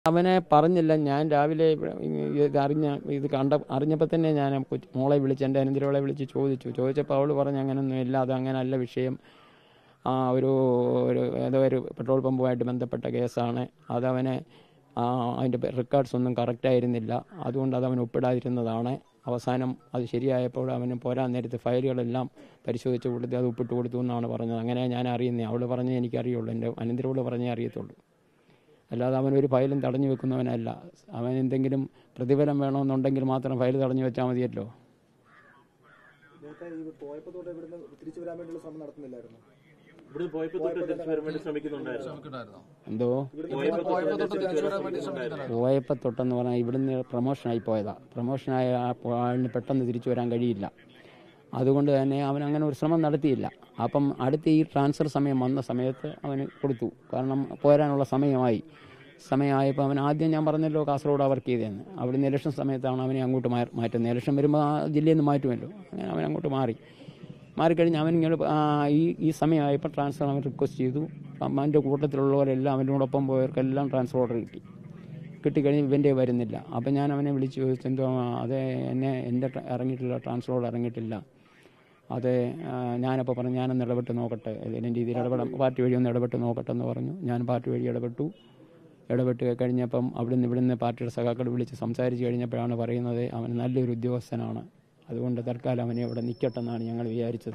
അവനെ പറഞ്ഞില്ല ഞാൻ രാവിലെ ഇത് അറിഞ്ഞ ഇത് കണ്ട അറിഞ്ഞപ്പോൾ തന്നെ ഞാൻ കൊച്ച് മോളെ വിളിച്ച് എൻ്റെ അനന്തരവളെ വിളിച്ച് ചോദിച്ചു ചോദിച്ചപ്പോൾ അവൾ പറഞ്ഞു അങ്ങനൊന്നും ഇല്ല അത് അങ്ങനല്ല വിഷയം ആ ഒരു ഒരു ഏതോ ഒരു പെട്രോൾ പമ്പുമായിട്ട് ബന്ധപ്പെട്ട കേസാണ് അതവനെ ആ, അതിൻ്റെ റെക്കോർഡ്സ് ഒന്നും കറക്റ്റ് ആയിരുന്നില്ല അതുകൊണ്ട് അത് അവൻ ഒപ്പിടാതിരുന്നതാണ് അവസാനം അത് ശരിയായപ്പോൾ അവന് പോരാൻ നേരത്ത് ഫയലുകളെല്ലാം പരിശോധിച്ച് കൊടുത്ത് അത് ഒപ്പിട്ട് കൊടുത്തു എന്നാണ് പറഞ്ഞത് അങ്ങനെ ഞാൻ അറിയുന്നത് അവൾ പറഞ്ഞേ എനിക്കറിയുള്ളൂ എൻ്റെ അനന്തരവള് പറഞ്ഞേ അറിയത്തുള്ളൂ അല്ലാതെ അവൻ ഒരു ഫയലും തടഞ്ഞു വെക്കുന്നവനല്ല അവൻ എന്തെങ്കിലും പ്രതിഫലം വേണമെന്നുണ്ടെങ്കിൽ മാത്രം ഫയൽ തടഞ്ഞു വെച്ചാൽ മതിയല്ലോ നേരത്തെ ഈ പോയപ്പോ തൊട്ട് ഇവിടുന്ന് തിരിച്ചു വരാൻ വേണ്ടിയുള്ള ശ്രമം നടത്തുന്നില്ലായിരുന്നു ഇവിടെ പോയപ്പോ തൊട്ട് തിരിച്ചു വരാൻ വേണ്ടി ശ്രമിക്കുന്നുണ്ടായിരുന്നു എന്തോ പോയപ്പോ തൊട്ട് തിരിച്ചു വരാൻ വേണ്ടി ശ്രമിക്കുന്നുണ്ടായിരുന്നു പോയപ്പോൾ തൊട്ടെന്ന് പറഞ്ഞാൽ ഇവിടുന്ന് പ്രൊമോഷനായി പോയതാ പ്രൊമോഷനായ ആ പോ- ആളിന് പെട്ടെന്ന് തിരിച്ചു വരാൻ കഴിയില്ല അതുകൊണ്ട് തന്നെ അവൻ അങ്ങനെ ഒരു ശ്രമം നടത്തിയില്ല അപ്പം അടുത്ത ഈ ട്രാൻസ്ഫർ സമയം വന്ന സമയത്ത് അവന് കൊടുത്തു കാരണം പോരാനുള്ള സമയമായി സമയമായപ്പോൾ അവൻ ആദ്യം ഞാൻ പറഞ്ഞല്ലോ കാസർഗോഡ് വർക്ക് ചെയ്തതെന്ന് അവിടുന്ന് ഇലക്ഷൻ സമയത്താണ് അവനെ അങ്ങോട്ട് മാ- മാറ്റുന്നത് ഇലക്ഷൻ വരുമ്പോൾ ആ ജില്ലയിൽ നിന്ന് മാറ്റുമല്ലോ അങ്ങനെ അവൻ അങ്ങോട്ട് മാറി മാറിക്കഴിഞ്ഞ് അവൻ ഇങ്ങനെ ആ, ഈ ഈ സമയമായപ്പോൾ ട്രാൻസ്ഫർ അവൻ റിക്വസ്റ്റ് ചെയ്തു അപ്പം അവൻ്റെ കൂട്ടത്തിലുള്ളവരെല്ലാം അവനോടൊപ്പം പോയവർക്കെല്ലാം ട്രാൻസ്ഫർ ഓർഡർ കിട്ടി കിട്ടിക്കഴിഞ്ഞ് ഇവൻ്റെ വരുന്നില്ല അപ്പം ഞാൻ അവനെ വിളിച്ച് ചോദിച്ചു എന്തോ അത് എന്നെ എൻ്റെ ട്ര- ഇറങ്ങിയിട്ടില്ല ട്രാൻസ്ഫർ ഓർഡർ ഇറങ്ങിയിട്ടില്ല അത് ആ, ഞാനപ്പോൾ പറഞ്ഞു ഞാനൊന്ന് ഇടപെട്ട് നോക്കട്ടെ ഏതെങ്കിലും രീതിയിൽ ഇടപെടാം പാർട്ടി വഴി ഒന്ന് ഇടപെട്ട് നോക്കട്ടെ എന്ന് പറഞ്ഞു ഞാൻ പാർട്ടി വഴി ഇടപെട്ടു ഇടപെട്ട് കഴിഞ്ഞപ്പം അവിടുന്ന് ഇവിടുന്ന് പാർട്ടിയുടെ സഖാക്കൾ വിളിച്ച് സംസാരിച്ച് കഴിഞ്ഞപ്പോഴാണ് പറയുന്നത് അവൻ നല്ലൊരു ഉദ്യോഗസ്ഥനാണ് അതുകൊണ്ട് തൽക്കാലം അവനെ ഇവിടെ നിൽക്കട്ടെ എന്നാണ് ഞങ്ങൾ വിചാരിച്ചത്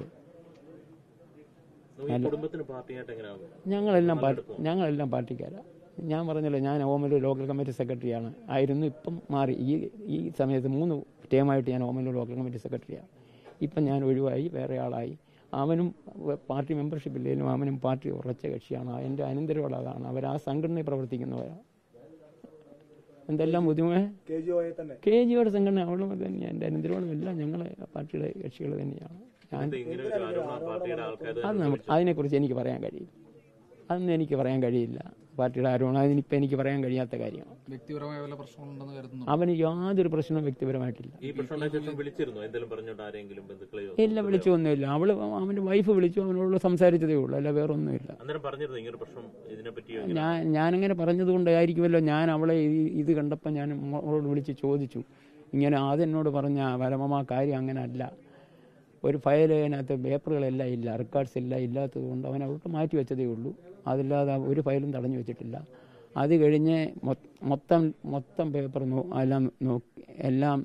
ഈ കുടുംബത്തിന് പാർട്ടിയായിട്ട് എങ്ങനെയാണ് ഞങ്ങളെല്ലാം പാർട്ടി ഞങ്ങളെല്ലാം പാർട്ടിക്കാരാണ് ഞാൻ പറഞ്ഞല്ലോ ഞാൻ ഓമലൂർ ലോക്കൽ കമ്മിറ്റി സെക്രട്ടറിയാണ് ആയിരുന്നു ഇപ്പം മാറി ഈ ഈ സമയത്ത് മൂന്ന് ടേമായിട്ട് ഞാൻ ഓമലൂർ ലോക്കൽ കമ്മിറ്റി സെക്രട്ടറിയാണ് ഇപ്പം ഞാൻ ഒഴിവായി വേറെ ആളായി അവനും വ- പാർട്ടി മെമ്പർഷിപ്പ് ഇല്ലെങ്കിലും അവനും പാർട്ടി ഉറച്ച കക്ഷിയാണ് എൻ്റെ അനന്തരവള അതാണ് അവർ ആ സംഘടനയിൽ പ്രവർത്തിക്കുന്നവരാണ് എന്തെല്ലാം ബുദ്ധിമുട്ട് കെ ജി ഒയെ തന്നെ കെ ജിയുടെ സംഘടന അവളും അത് തന്നെയാണ് എൻ്റെ അനന്തരവളും എല്ലാം ഞങ്ങളെ പാർട്ടിയുടെ കക്ഷികൾ തന്നെയാണ് ഞാൻ ഇത് ഇങ്ങനെ ഒരു ആരോപണം പാർട്ടിയുടെ ആൾക്കാർ അത് നമുക്ക് അതിനെക്കുറിച്ച് എനിക്ക് പറയാൻ കഴിയില്ല അതൊന്നും എനിക്ക് പറയാൻ കഴിയില്ല പാർട്ടിയുടെ ആരോപണം അതിനിപ്പോൾ എനിക്ക് പറയാൻ കഴിയാത്ത കാര്യമാണ് വ്യക്തിപരമായ വല്ല പ്രശ്നങ്ങളുണ്ടെന്ന് കരുതുന്നു അവന് യാതൊരു പ്രശ്നവും വ്യക്തിപരമായിട്ടില്ല ഈ പ്രശ്നം ഉണ്ടായ ശേഷം വിളിച്ചിരുന്നു എന്തെങ്കിലും പറഞ്ഞോണ്ട് ആരെങ്കിലും ബന്ധുക്കളെയോ ഇല്ല വിളിച്ചൊന്നുമില്ല അവള് അവൻ്റെ വൈഫ് വിളിച്ചു അവനോട് സംസാരിച്ചതേ ഉള്ളൂ അല്ല വേറൊന്നുമില്ല അന്നേരം പറഞ്ഞിരുന്നു ഇങ്ങനെ ഒരു പ്രശ്നം ഇതിനെ പറ്റിയോ ഞാൻ ഞാനിങ്ങനെ പറഞ്ഞതുകൊണ്ടായിരിക്കുമല്ലോ ഞാൻ അവളെ ഈ- ഇത് കണ്ടപ്പോൾ ഞാൻ അവളോട് വിളിച്ച് ചോദിച്ചു ഇങ്ങനെ ആദ്യം എന്നോട് പറഞ്ഞ വരമമാ കാര്യം അങ്ങനെ അല്ല ഒരു ഫയൽ അതിനകത്ത് പേപ്പറുകളെല്ലാം ഇല്ല റെക്കോർഡ്സ് ഇല്ല ഇല്ലാത്തത് കൊണ്ട് അവൻ അവർക്ക് മാറ്റി വെച്ചതേ ഉള്ളൂ അതില്ലാതെ ഒരു ഫയലും തടഞ്ഞു വെച്ചിട്ടില്ല അത് കഴിഞ്ഞ് മൊ- മൊത്തം മൊത്തം പേപ്പർ നോ എല്ലാം നോക്കി എല്ലാം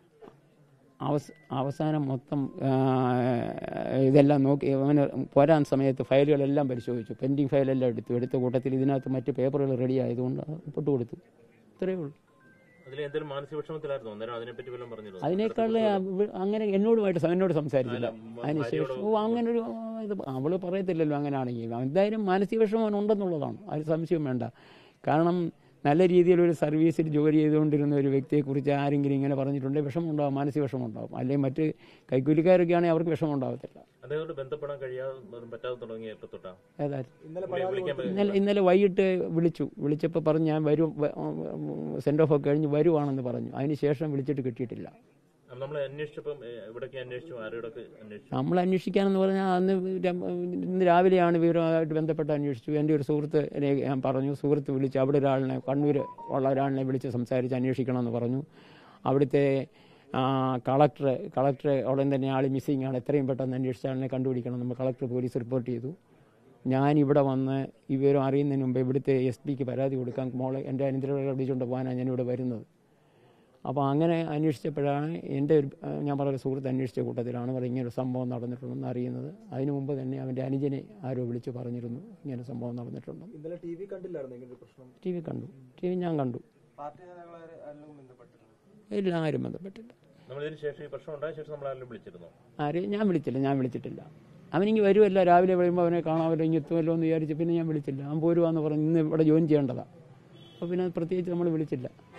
അവസ അവസാനം മൊത്തം ആ, ഇതെല്ലാം നോക്കി അവന് പോരാൻ സമയത്ത് ഫയലുകളെല്ലാം പരിശോധിച്ചു പെൻഡിങ് ഫയലെല്ലാം എടുത്തു എടുത്ത കൂട്ടത്തിൽ ഇതിനകത്ത് മറ്റ് പേപ്പറുകൾ റെഡി ആയതുകൊണ്ട് ഒപ്പിട്ട് കൊടുത്തു ഇത്രയേ ഉള്ളൂ അതിൽ എന്തെങ്കിലും മാനസിക വിഷമത്തിലായിരുന്നു അന്നേരം അതിനെപ്പറ്റി വല്ലതും പറഞ്ഞിരുന്നു അതിനേക്കാൾ അങ്ങനെ എന്നോടുമായിട്ട് എന്നോട് സംസാരിച്ചില്ല അതിനുശേഷം ഓ അങ്ങനെ ഒരു ഇത് അവള് പറയത്തില്ലല്ലോ അങ്ങനെയാണെങ്കിൽ എന്തായാലും മാനസിക വിഷമം അവനുണ്ടെന്നുള്ളതാണ് അതിൽ സംശയം വേണ്ട കാരണം നല്ല രീതിയിൽ ഒരു സർവീസിൽ ജോലി ചെയ്തുകൊണ്ടിരുന്ന ഒരു വ്യക്തിയെക്കുറിച്ച് ആരെങ്കിലും ഇങ്ങനെ പറഞ്ഞിട്ടുണ്ടെങ്കിൽ വിഷമം ഉണ്ടാവും മാനസിക വിഷമം ഉണ്ടാവും അല്ലെങ്കിൽ മറ്റ് കൈക്കൂലിക്കാരൊക്കെ ആണെങ്കിൽ അവർക്ക് വിഷമം ഉണ്ടാവത്തില്ല അദ്ദേഹത്തോട് ബന്ധപ്പെടാൻ കഴിയാതെ പറ്റാതെ തുടങ്ങിയ എപ്പോ തൊട്ടാ ഏതായാലും ഇന്നലെ പുള്ളിയെ വിളിക്കാൻ പറ്റും ഇന്നലെ ഇന്നലെ വൈകിട്ട് വിളിച്ചു വിളിച്ചപ്പോൾ പറഞ്ഞു ഞാൻ വരും സെൻഡ് ഓഫ് ഒക്കെ കഴിഞ്ഞ് വരുവാണെന്ന് പറഞ്ഞു അതിന് ശേഷം വിളിച്ചിട്ട് കിട്ടിയിട്ടില്ല നമ്മൾ അന്വേഷിച്ചപ്പം ഏ, എവിടൊക്കെ അന്വേഷിച്ചു ആരോടൊക്കെ അന്വേഷിച്ചു നമ്മൾ അന്വേഷിക്കാനെന്ന് പറഞ്ഞാൽ അന്ന് രം- ഇന്ന് രാവിലെയാണ് വിവരമായിട്ട് ബന്ധപ്പെട്ട് അന്വേഷിച്ചു എൻ്റെ ഒരു സുഹൃത്ത് എന്നെ ഞാൻ പറഞ്ഞു സുഹൃത്ത് വിളിച്ച് അവിടെ ഒരാളിനെ കണ്ണൂർ ഉള്ള ഒരാളിനെ വിളിച്ച് സംസാരിച്ച് അന്വേഷിക്കണമെന്ന് പറഞ്ഞു അവിടുത്തെ ആ, കളക്ടർ കളക്ടർ ഉടൻ തന്നെ ആൾ മിസ്സിംഗ് ആണ് എത്രയും പെട്ടെന്ന് അന്വേഷിച്ച ആളിനെ കണ്ടുപിടിക്കണം നമ്മൾ കളക്ടർ പോലീസ് റിപ്പോർട്ട് ചെയ്തു ഞാൻ ഇവിടെ വന്ന് ഈ വിവരം അറിയുന്നതിന് മുമ്പ് ഇവിടുത്തെ എസ് പിക്ക് പരാതി കൊടുക്കാൻ മോളെ എൻ്റെ അനന്തരം വിളിച്ചുകൊണ്ട് പോകാനാണ് ഞാനിവിടെ വരുന്നത് അപ്പോൾ അങ്ങനെ അന്വേഷിച്ചപ്പോഴാണ് എൻ്റെ ഒരു ആ, ഞാൻ പറഞ്ഞ സുഹൃത്ത് അന്വേഷിച്ച കൂട്ടത്തിലാണ് പറഞ്ഞ ഇങ്ങനെ ഒരു സംഭവം നടന്നിട്ടുണ്ടെന്ന് അറിയുന്നത് അതിനു മുമ്പ് തന്നെ അവൻ്റെ അനുജനെ ആരോ വിളിച്ച് പറഞ്ഞിരുന്നു ഇങ്ങനെ സംഭവം നടന്നിട്ടുണ്ട് ഇന്നലെ ടി വി കണ്ടില്ലായിരുന്നു ഇങ്ങനെ ഒരു പ്രശ്നം ടി വി കണ്ടു ടി വി ഞാൻ കണ്ടു പാർട്ടി നേതാക്കളെല്ലാം ബന്ധപ്പെട്ടിരുന്നു ഇല്ല ആരും ബന്ധപ്പെട്ടില്ല നമ്മൾ ഇതിന് ശേഷം ഈ പ്രശ്നം ഉണ്ടായ ശേഷം നമ്മൾ ആരെങ്കിലും വിളിച്ചിരുന്നു ആരെയും ഞാൻ വിളിച്ചില്ല ഞാൻ വിളിച്ചിട്ടില്ല അവനിങ്ങ് വരുമല്ല രാവിലെ വരുമ്പോൾ അവനെ കാണാമല്ലോ ഇങ്ങ് എത്തുമല്ലോ എന്ന് വിചാരിച്ച് പിന്നെ ഞാൻ വിളിച്ചില്ല അവൻ പോരുവാന്ന് പറഞ്ഞ് ഇന്ന് ഇവിടെ ജോയിൻ ചെയ്യേണ്ടതാണ് അപ്പോൾ പിന്നെ പ്രത്യേകിച്ച് നമ്മൾ വിളിച്ചില്ല